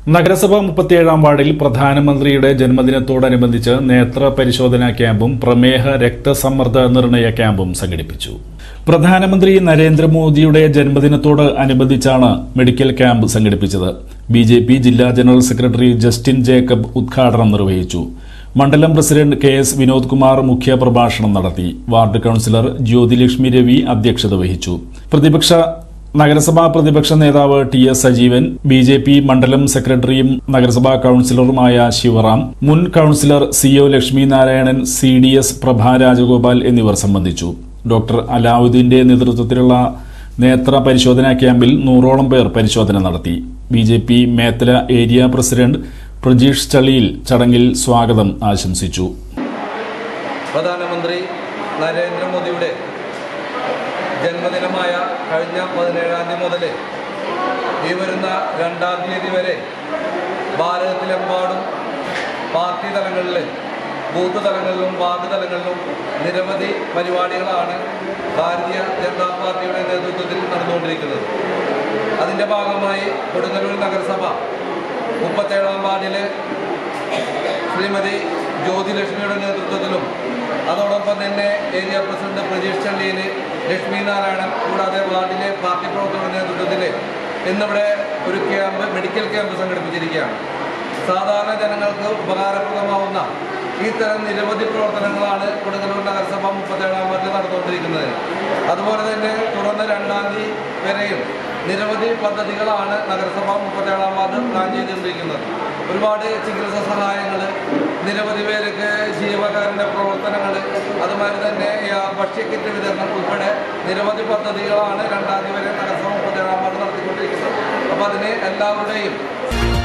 നഗരസഭ മുപ്പത്തിയേഴാം വാർഡിൽ പ്രധാനമന്ത്രിയുടെ ജന്മദിനത്തോടനുബന്ധിച്ച് നേത്ര പരിശോധനാ ക്യാമ്പും പ്രമേഹ രക്തസമ്മർദ്ദ നിർണയ ക്യാമ്പും സംഘടിപ്പിച്ചു പ്രധാനമന്ത്രി നരേന്ദ്രമോദിയുടെ ജന്മദിനത്തോട് അനുബന്ധിച്ചാണ് മെഡിക്കൽ ക്യാമ്പ് സംഘടിപ്പിച്ചത് ബി ജെ പി ജില്ലാ ജനറൽ സെക്രട്ടറി ജസ്റ്റിൻ ജേക്കബ് ഉദ്ഘാടനം നിർവഹിച്ചു മണ്ഡലം president K S Vinod Kumar മുഖ്യപ്രഭാഷണം നടത്തി വാർഡ് കൌൺസിലർ ജ്യോതിലക്ഷ്മി രവി അധ്യക്ഷത വഹിച്ചു പ്രതിപക്ഷ നഗരസഭാ പ്രതിപക്ഷ നേതാവ് T S Sajeevan B J P മണ്ഡലം സെക്രട്ടറിയും നഗരസഭാ കൌൺസിലറുമായ ശിവറാം മുൻ councillor C O Lakshmi Narayanan C D S Prabha Rajagopal എന്നിവർ സംബന്ധിച്ചു ഡോക്ടർ അലാവുദ്ദീന്റെ നേതൃത്വത്തിലുള്ള നേത്ര പരിശോധനാ ക്യാമ്പിൽ നൂറോളം പേർ പരിശോധന നടത്തി B J P Methala area president Prajeesh Chaliyil ചടങ്ങിൽ സ്വാഗതം ആശംസിച്ചു പ്രധാനമന്ത്രി നരേന്ദ്രമോദിയുടെ ജന്മദിനമായ കഴിഞ്ഞ പതിനേഴാം തീയതി മുതൽ ഈ വരുന്ന രണ്ടാം തീയതി വരെ ഭാരതത്തിലെമ്പാടും പാർട്ടി തലങ്ങളിൽ ബൂത്ത് തലങ്ങളിലും വാർഡ് തലങ്ങളിലും നിരവധി പരിപാടികളാണ് ഭാരതീയ ജനതാ പാർട്ടിയുടെ നേതൃത്വത്തിൽ നടന്നുകൊണ്ടിരിക്കുന്നത് അതിൻ്റെ ഭാഗമായി കൊടുങ്ങല്ലൂർ നഗരസഭ മുപ്പത്തേഴാം വാർഡിലെ ശ്രീമതി ജ്യോതിലക്ഷ്മിയുടെ നേതൃത്വത്തിലും അതോടൊപ്പം തന്നെ ഏരിയ പ്രസിഡന്റ് പ്രജീഷ് ചള്ളിയിൽ ലക്ഷ്മി നാരായണൻ കൂടാതെ വാർഡിലെ പാർട്ടി പ്രവർത്തകരുടെ നേതൃത്വത്തിൽ ഇന്നിവിടെ ഒരു ക്യാമ്പ് മെഡിക്കൽ ക്യാമ്പ് സംഘടിപ്പിച്ചിരിക്കുകയാണ് സാധാരണ ജനങ്ങൾക്ക് ഉപകാരപ്രദമാവുന്ന ഇത്തരം നിരവധി പ്രവർത്തനങ്ങളാണ് കൊടുങ്ങല്ലൂർ നഗരസഭ മുപ്പത്തേഴാം വാർഡിൽ നടന്നുകൊണ്ടിരിക്കുന്നത് അതുപോലെ തന്നെ തുടർന്ന് രണ്ടാം തീയതി വരെയും നിരവധി പദ്ധതികളാണ് നഗരസഭ മുപ്പത്തേഴാം വാർഡ് പ്ലാൻ ചെയ്തിരിക്കുന്നത് ഒരുപാട് ചികിത്സാ സഹായങ്ങൾ നിരവധി പേർക്ക് ജീവകാരുണ്യ പ്രവർത്തനങ്ങൾ അതുമാതിരി തന്നെ ഈ ആ ഭക്ഷ്യക്കിറ്റ് വിതരണം ഉൾപ്പെടെ നിരവധി പദ്ധതികളാണ് രണ്ടാം തീയതി വരെ നഗരസഭ മുപ്പത്തേഴാം വാർഡ് നടത്തിക്കൊണ്ടിരിക്കുന്നത് അപ്പോൾ അതിന് എല്ലാവരുടെയും